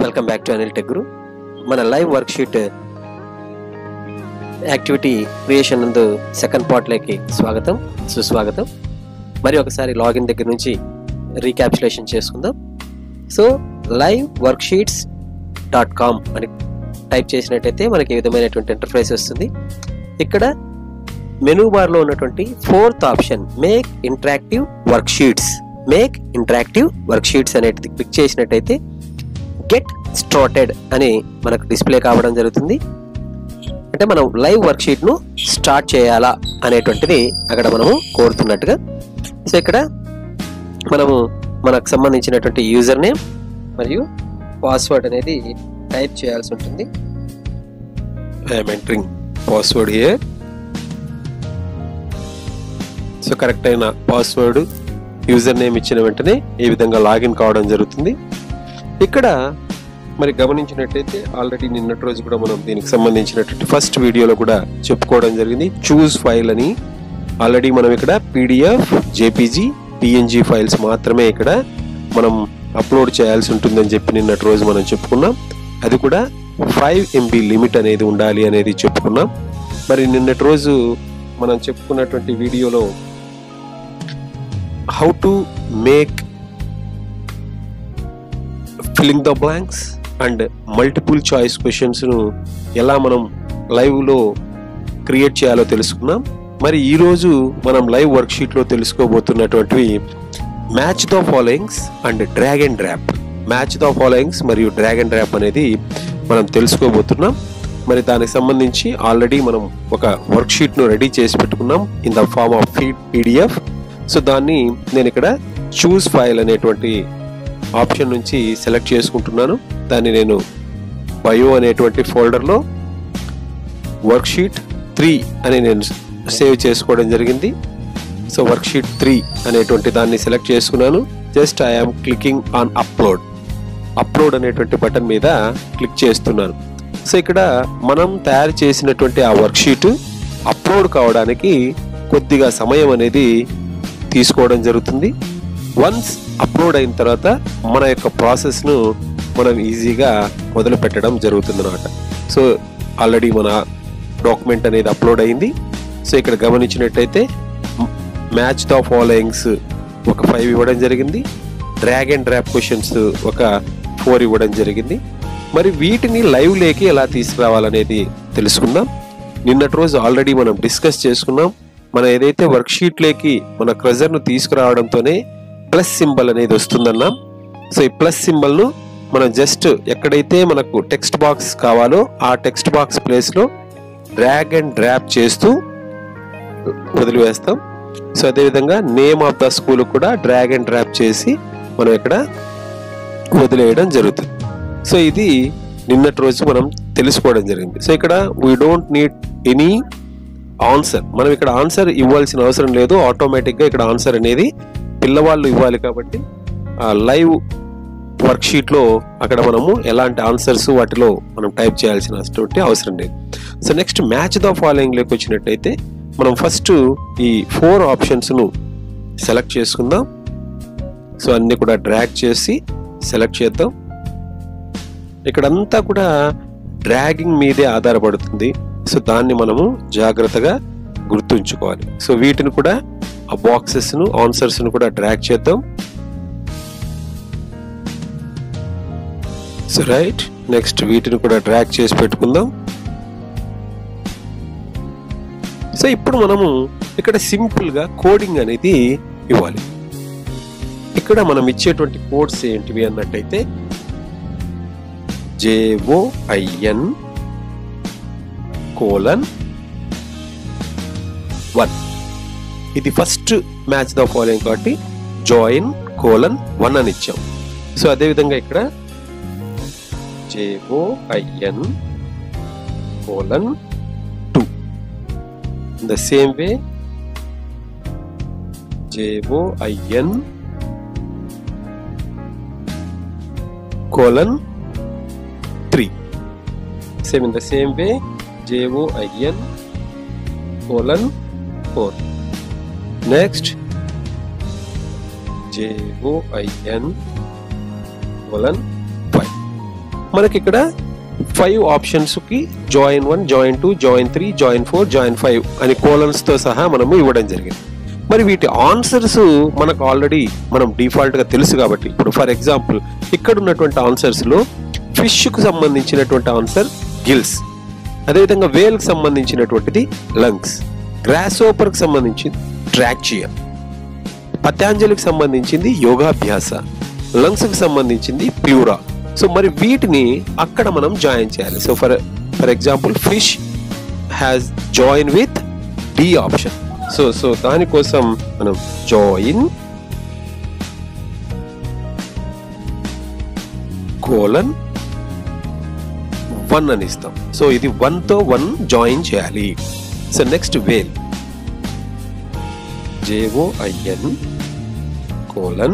welcome back to Anil tech guru మన live worksheet activity creation నందు second పార్ట్లోకి స్వాగతం సుస్వాగతం మరి ఒకసారి లాగిన్ దగ్గర నుంచి రీక్యాప్చులేషన్ చేసుకుందాం so live worksheets dot com అని టైప్ చేసినట్టయితే మనకి ఈ విధమైనటువంటి ఇంటర్ఫేస్ వస్తుంది ఇక్కడ మెనూ బార్లో ఉన్నటువంటి fourth option make interactive worksheets make interactive worksheets అనేది క్లిక్ చేసినట్టయితే గెట్ స్టార్టెడ్ అని మనకు డిస్ప్లే కావడం జరుగుతుంది అంటే మనం లైవ్ వర్క్ షీట్ను స్టార్ట్ చేయాలా అనేటువంటిది అక్కడ మనము కోరుతున్నట్టుగా సో ఇక్కడ మనము మనకు సంబంధించినటువంటి యూజర్ నేమ్ మరియు పాస్వర్డ్ అనేది టైప్ చేయాల్సి ఉంటుంది I'm entering password here so correct అయిన పాస్వర్డ్ యూజర్ నేమ్ ఇచ్చిన వెంటనే ఈ విధంగా లాగిన్ కావడం జరుగుతుంది ఇక్కడ మరి గమనించినట్టయితే ఆల్రెడీ నిన్నటి రోజు కూడా మనం దీనికి సంబంధించినటువంటి ఫస్ట్ వీడియోలో కూడా చెప్పుకోవడం జరిగింది చూస్ ఫైల్ అని ఆల్రెడీ మనం ఇక్కడ పీడిఎఫ్ జేపీజీ పిఎన్జీ ఫైల్స్ మాత్రమే ఇక్కడ మనం అప్లోడ్ చేయాల్సి ఉంటుందని చెప్పి నిన్నటి రోజు మనం చెప్పుకున్నాం అది కూడా ఫైవ్ ఎంబీ లిమిట్ అనేది ఉండాలి అనేది చెప్పుకున్నాం మరి నిన్నటి రోజు మనం చెప్పుకున్నటువంటి వీడియోలో how to make filling the blanks and multiple choice క్వశ్చన్స్ను ఎలా మనం లైవ్లో క్రియేట్ చేయాలో తెలుసుకున్నాం మరి ఈరోజు మనం లైవ్ వర్క్షీట్లో తెలుసుకోబోతున్నటువంటివి match the followings and drag and drop match the followings మరియు డ్రాగ్ అండ్ డ్రాప్ అనేది మనం తెలుసుకోబోతున్నాం మరి దానికి సంబంధించి ఆల్రెడీ మనం ఒక వర్క్షీట్ను రెడీ చేసి పెట్టుకున్నాం in the form of feed PDF so దాన్ని నేను ఇక్కడ చూస్ ఫైల్ అనేటువంటి ఆప్షన్ నుంచి సెలెక్ట్ చేసుకుంటున్నాను దాన్ని నేను బయో అనేటువంటి ఫోల్డర్లో వర్క్షీట్ త్రీ అని నేను సేవ్ చేసుకోవడం జరిగింది సో వర్క్షీట్ త్రీ అనేటువంటి దాన్ని సెలెక్ట్ చేసుకున్నాను just I'm clicking on upload upload అనేటువంటి బటన్ మీద క్లిక్ చేస్తున్నాను సో ఇక్కడ మనం తయారు చేసినటువంటి ఆ వర్క్షీట్ అప్లోడ్ కావడానికి కొద్దిగా సమయం అనేది తీసుకోవడం జరుగుతుంది వన్స్ అప్లోడ్ అయిన తర్వాత మన యొక్క ప్రాసెస్ను మనం ఈజీగా మొదలు పెట్టడం జరుగుతుంది అనమాట సో ఆల్రెడీ మన డాక్యుమెంట్ అనేది అప్లోడ్ అయింది సో ఇక్కడ గమనించినట్టయితే మ్యాచ్ ద ఫాలోయింగ్స్ ఒక ఫైవ్ ఇవ్వడం జరిగింది డ్రాగ్ అండ్ డ్రాప్ క్వశ్చన్స్ ఒక ఫోర్ ఇవ్వడం జరిగింది మరి వీటిని లైవ్ లేకి ఎలా తీసుకురావాలనేది తెలుసుకుందాం నిన్నటి రోజు ఆల్రెడీ మనం డిస్కస్ చేసుకున్నాం మన ఏదైతే వర్క్ లేకి మన క్రజర్ను తీసుకురావడంతోనే ప్లస్ సింబల్ అనేది వస్తుందన్నాం సో ఈ ప్లస్ సింబల్ను మనం జస్ట్ ఎక్కడైతే మనకు టెక్స్ట్ బాక్స్ కావాలో ఆ టెక్స్ట్ బాక్స్ ప్లేస్లో డ్రాగ్ అండ్ డ్రాప్ చేస్తూ వదిలివేస్తాం సో అదేవిధంగా నేమ్ ఆఫ్ ద స్కూల్ కూడా డ్రాగ్ అండ్ డ్రాప్ చేసి మనం ఇక్కడ వదిలేయడం జరుగుతుంది సో ఇది నిన్నటి రోజు మనం తెలుసుకోవడం జరిగింది సో ఇక్కడ we don't need any answer మనం ఇక్కడ ఆన్సర్ ఇవ్వాల్సిన అవసరం లేదు ఆటోమేటిక్గా ఇక్కడ ఆన్సర్ అనేది పిల్లవాళ్ళు ఇవ్వాలి కాబట్టి లైవ్ వర్క్షీట్లో అక్కడ మనము ఎలాంటి ఆన్సర్స్ వాటిలో మనం టైప్ చేయాల్సినటువంటి అవసరం లేదు సో నెక్స్ట్ మ్యాచ్ ద ఫాలోయింగ్లోకి వచ్చినట్టయితే మనం ఫస్ట్ ఈ ఫోర్ ఆప్షన్స్ను సెలెక్ట్ చేసుకుందాం సో అన్ని కూడా డ్రాగ్ చేసి సెలెక్ట్ చేద్దాం ఇక్కడంతా కూడా డ్రాగింగ్ మీదే ఆధారపడుతుంది సో దాన్ని మనము జాగ్రత్తగా గుర్తుంచుకోవాలి సో వీటిని కూడా ఆ బాక్సెస్ను ఆన్సర్స్ను కూడా డ్రాగ్ చేద్దాం సో రైట్ నెక్స్ట్ వీటిని కూడా డ్రాగ్ చేసి పెట్టుకుందాం సో ఇప్పుడు మనము ఇక్కడ సింపుల్గా కోడింగ్ అనేది ఇవ్వాలి ఇక్కడ మనం ఇచ్చేటువంటి కోడ్స్ ఏంటివి అన్నట్టయితే జేఓఐఎన్ కోలన్ వన్ ఇది ఫస్ట్ మ్యాచ్ ద ఫాలోయింగ్ కాబట్టి జాయిన్ కోలన్ వన్ అని ఇచ్చాం సో అదేవిధంగా ఇక్కడ J O I N colon two the same way J O I N colon three same in the same way J O I N colon four next J O I N colon five మనకి ఇక్కడ five options కి join one join two join three join four join five అని colons తో సహా మనము ఇవ్వడం జరిగింది మరి వీటి ఆన్సర్స్ మనకు ఆల్రెడీ మనం డిఫాల్ట్ గా తెలుసు కాబట్టి ఇప్పుడు ఫర్ ఎగ్జాంపుల్ ఇక్కడ ఉన్నటువంటి ఆన్సర్స్ లో ఫిష్ కు సంబంధించినటువంటి ఆన్సర్ గిల్స్ అదేవిధంగా వేల్ కి సంబంధించినటువంటిది లంగ్స్ గ్రాస్ ఓపర్ కి సంబంధించి ట్రాక్చియా పతాంజలికి సంబంధించింది యోగాభ్యాస లంగ్స్ కి సంబంధించింది ప్యూరా సో మరి వీటిని అక్కడ మనం జాయిన్ చేయాలి so for for example fish has join with the option so so దానికోసం మనం జాయిన్ కోలన్ వన్ అని ఇస్తాం సో ఇది వన్ తో వన్ జాయిన్ చేయాలి so next whale J O I N colon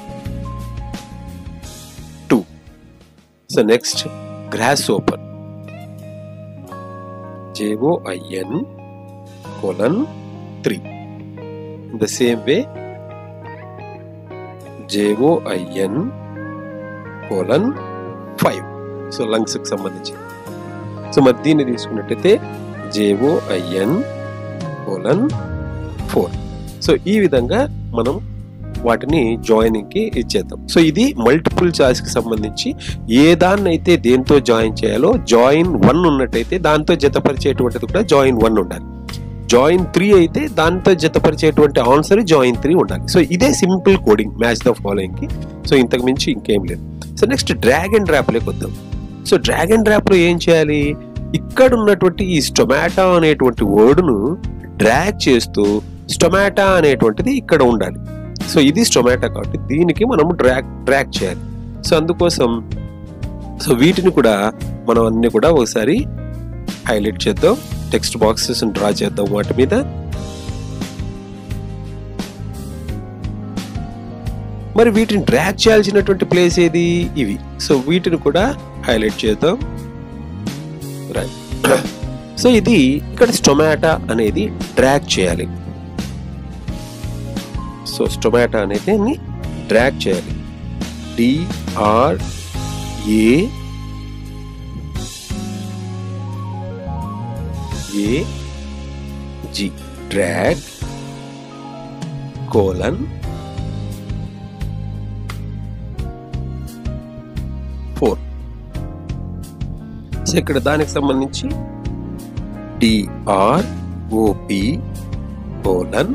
two so next grasshopper J O I N colon three the same way J O I N colon five so lungs కి సంబంధించి so మరి దీన్ని తీసుకున్నట్టయితే జేఓఐఎన్ కోలన్ ఫోర్ సో ఈ విధంగా మనం వాటిని జాయినింగ్ కి ఇచ్చేద్దాం సో ఇది మల్టిపుల్ చాయిస్ కి సంబంధించి ఏ దాన్నైతే దేంతో జాయిన్ చేయాలో జాయిన్ వన్ ఉన్నట్టయితే దాంతో జతపరిచేటువంటిది కూడా జాయిన్ వన్ ఉండాలి జాయిన్ త్రీ అయితే దాంతో జతపరిచేటువంటి ఆన్సర్ జాయిన్ త్రీ ఉండాలి సో ఇదే simple coding match the following కి సో ఇంతకు మించి ఇంకేం లేదు so next drag and drop లోకి వద్దాం సో డ్రాగ్ అండ్ డ్రాప్ లో ఏం చేయాలి ఇక్కడ ఉన్నటువంటి ఈ స్టొమాటో అనేటువంటి వర్డ్ను డ్రాగ్ చేస్తూ స్టొమాటా అనేటువంటిది ఇక్కడ ఉండాలి సో ఇది స్టొమాటో కాబట్టి దీనికి మనం డ్రాగ్ డ్రాగ్ చేయాలి సో అందుకోసం సో వీటిని కూడా మనం అన్ని కూడా ఒకసారి హైలైట్ చేద్దాం టెక్స్ట్ బాక్సెస్ డ్రా చేద్దాం వాటి మీద మరి వీటిని డ్రాగ్ చేయాల్సినటువంటి ప్లేస్ ఏది ఇవి సో వీటిని కూడా హైలైట్ చేద్దాం రైట్ సో ఇది ఇక్కడ స్టొమాటా అనేది డ్రాగ్ చేయాలి సో స్టొమాటో అనేది డ్రాగ్ చేయాలి D R A A G drag colon four so ఇక్కడ దానికి సంబంధించి D R O P colon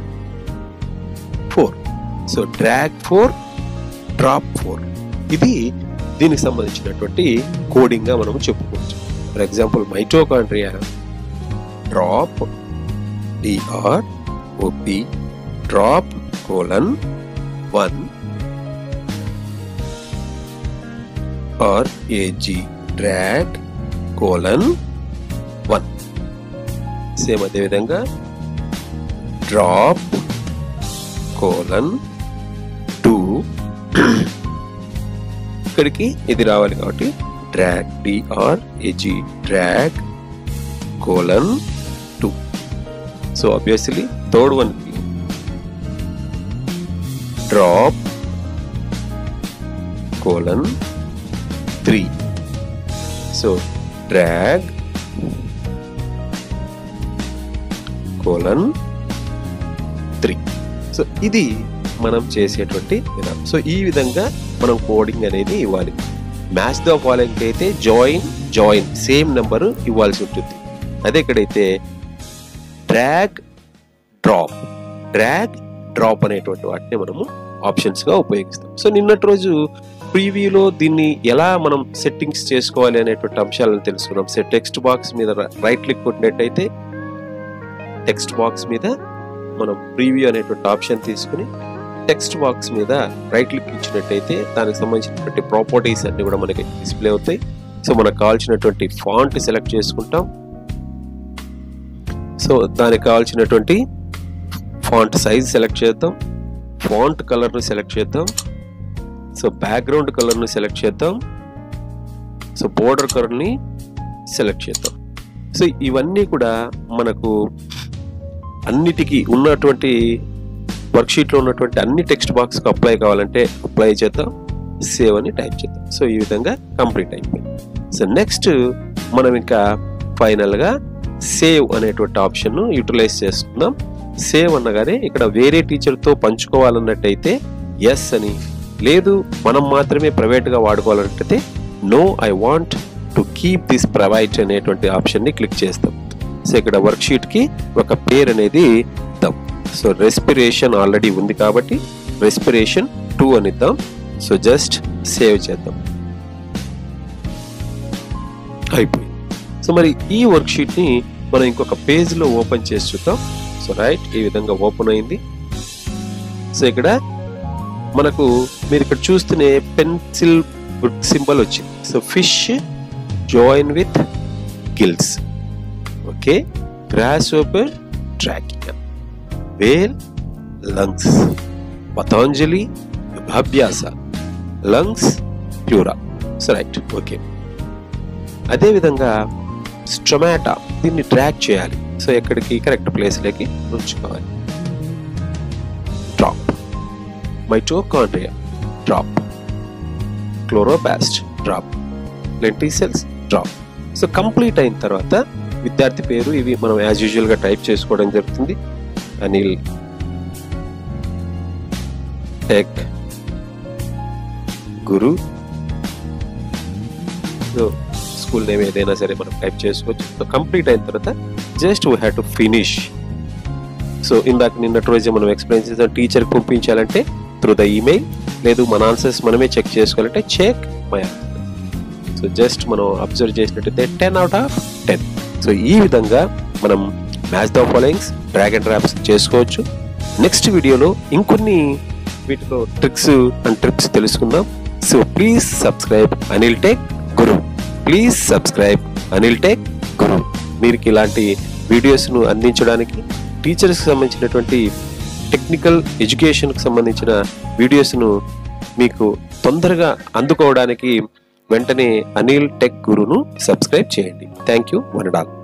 four so drag four drop four ఇది దీనికి సంబంధించినటువంటి కోడింగ్ గా మనం చెప్పుకోవచ్చు for example mitochondria drop D R O P drop colon one R A G drag colon one same అదేవిధంగా డ్రాప్ కోలన్ టూ ఇక్కడికి ఇది రావాలి కాబట్టి drag D R A G drag colon two so obviously third one కి drop colon three so drag colon three so ఇది మనం చేసేటువంటి విధానం సో ఈ విధంగా మనం కోడింగ్ అనేది ఇవ్వాలి మ్యాచ్ ద ఫాలోయింగ్ అయితే జాయిన్ జాయిన్ సేమ్ నెంబర్ ఇవ్వాల్సి ఉంటుంది అదే ఇక్కడైతే డ్రాగ్ డ్రాప్ డ్రాగ్ డ్రాప్ అనేటువంటి వాటిని మనము ఆప్షన్స్ గా ఉపయోగిస్తాం సో నిన్నటి రోజు ప్రీవ్యూలో దీన్ని ఎలా మనం సెట్టింగ్స్ చేసుకోవాలి అనేటువంటి అంశాలను తెలుసుకున్నాం సో టెక్స్ట్ బాక్స్ మీద రైట్ క్లిక్ కొట్టినట్టయితే టెక్స్ట్ బాక్స్ మీద మనం ప్రీవ్యూ అనేటువంటి ఆప్షన్ తీసుకుని టెక్స్ట్ బాక్స్ మీద రైట్ క్లిక్ ఇచ్చినట్టయితే దానికి సంబంధించినటువంటి ప్రాపర్టీస్ అన్ని కూడా మనకి డిస్ప్లే అవుతాయి సో మనకు కావాల్సినటువంటి ఫాంట్ సెలెక్ట్ చేసుకుంటాం సో దానికి కావాల్సినటువంటి ఫాంట్ సైజ్ సెలెక్ట్ చేద్దాం ఫాంట్ కలర్ను సెలెక్ట్ చేద్దాం సో బ్యాక్గ్రౌండ్ కలర్ను సెలెక్ట్ చేద్దాం సో బోర్డర్ కలర్ని సెలెక్ట్ చేద్దాం సో ఇవన్నీ కూడా మనకు అన్నిటికీ ఉన్నటువంటి వర్క్షీట్లో ఉన్నటువంటి అన్ని టెక్స్ట్ బాక్స్కి అప్లై కావాలంటే అప్లై చేద్దాం సేవ్ అని టైప్ చేద్దాం సో ఈ విధంగా కంప్లీట్ అయిపోయింది సో నెక్స్ట్ మనం ఇంకా ఫైనల్గా సేవ్ అనేటువంటి ఆప్షన్ను యూటిలైజ్ చేసుకుందాం సేవ్ అనగానే ఇక్కడ వేరే టీచర్తో పంచుకోవాలన్నట్టయితే ఎస్ అని లేదు మనం మాత్రమే ప్రైవేట్గా వాడుకోవాలన్నట్టయితే no I want to keep this private అనేటువంటి ఆప్షన్ని క్లిక్ చేస్తాం సో ఇక్కడ వర్క్షీట్కి ఒక పేరు అనేది ఇద్దాం సో రెస్పిరేషన్ ఆల్రెడీ ఉంది కాబట్టి రెస్పిరేషన్ టూ అని ఇద్దాం సో జస్ట్ సేవ్ చేద్దాం అయిపోయింది సో మరి ఈ వర్క్షీట్ని మనం ఇంకొక పేజ్లో ఓపెన్ చేసి చూద్దాం సో రైట్ ఈ విధంగా ఓపెన్ అయింది సో ఇక్కడ మనకు మీరు ఇక్కడ చూస్తూనే పెన్సిల్ సింబల్ వచ్చింది so fish join with gills okay grasshopper tracking whale lungs పతాంజలి విభాభ్యాస లంగ్స్ ప్యూరా సో రైట్ ఓకే అదేవిధంగా స్టొమాటా దీన్ని ట్రాక్ చేయాలి సో ఎక్కడికి కరెక్ట్ ప్లేస్లోకి ఉంచుకోవాలి drop mitochondria drop chloroplast drop lenticels drop so complete అయిన తర్వాత విద్యార్థి పేరు ఇవి మనం యాజ్ యూజువల్గా టైప్ చేసుకోవడం జరుగుతుంది Anil tech guru so school name ఏదైనా సరే మనం టైప్ చేసుకోవచ్చు సో కంప్లీట్ అయిన తర్వాత just we have to finish so ఇందాక నిన్నటి రోజు మనం ఎక్స్ప్లెయిన్ చేసాం టీచర్కి పంపించాలంటే త్రూ ద ఈమెయిల్ లేదు మన ఆన్సర్స్ మనమే చెక్ చేసుకోవాలంటే చెక్ మై సో జస్ట్ మనం అబ్జర్వ్ చేసినట్టయితే ten out of ten so ఈ విధంగా మనం match the followings drag and drops చేసుకోవచ్చు నెక్స్ట్ వీడియోలో ఇంకొన్ని వీటిలో ట్రిక్స్ అండ్ ట్రిప్స్ తెలుసుకుందాం so please subscribe Anil tech guru please subscribe Anil tech guru మీరు ఇలాంటి వీడియోస్ను అందించడానికి టీచర్స్కి సంబంధించినటువంటి టెక్నికల్ ఎడ్యుకేషన్కి సంబంధించిన వీడియోస్ను మీకు తొందరగా అందుకోవడానికి వెంటనే అనిల్ టెక్ గురును సబ్స్క్రైబ్ చేయండి థ్యాంక్ యూ వన్ ఆల్